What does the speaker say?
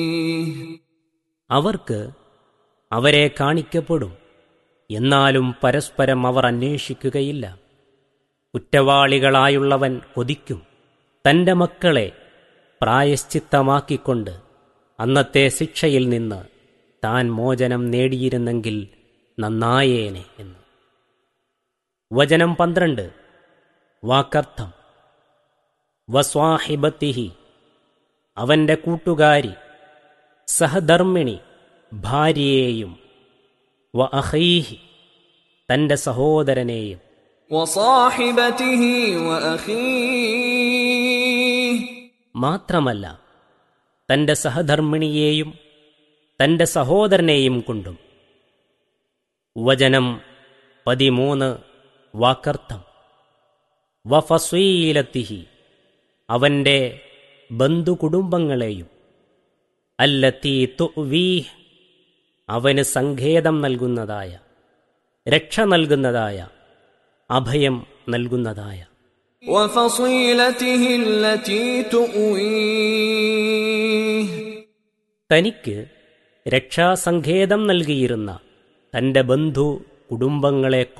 അവർക്ക് അവരെ കാണിക്കപ്പെടും എന്നാലും പരസ്പരം അവർ അന്വേഷിക്കുകയില്ല കുറ്റവാളികളായുള്ളവൻ കൊതിക്കും തന്റെ മക്കളെ പ്രായശ്ചിത്തമാക്കിക്കൊണ്ട് അന്നത്തെ ശിക്ഷയിൽ നിന്ന് താൻ മോചനം നേടിയിരുന്നെങ്കിൽ നന്നായേനെ എന്ന് വചനം പന്ത്രണ്ട് വാക്കർത്ഥം വസ്വാഹിബത്തിഹി അവന്റെ കൂട്ടുകാരി സഹധർമ്മിണി ഭാര്യയെയും വ അഹൈഹി തന്റെ സഹോദരനെയും وصاحبته وأخيه മാത്രമല്ല തന്റെ സഹധർമ്മിണിയെയും തന്റെ സഹോദരനെയും കൊണ്ടും വചനം പതിമൂന്ന് വാക്കർത്ഥം വഫസീലത്തിഹി അവന്റെ ബന്ധുകുടുംബങ്ങളെയും അല്ലത്തീ തുവീഹ് അവന് സങ്കേതം നൽകുന്നതായ രക്ഷ നൽകുന്നതായ അഭയം നൽകുന്നതായ وفصيلته التي تؤويه തനിക്ക് രക്ഷാസങ്കേതം നൽകിയിരുന്ന തന്റെ ബന്ധു കുടുംബങ്ങളെ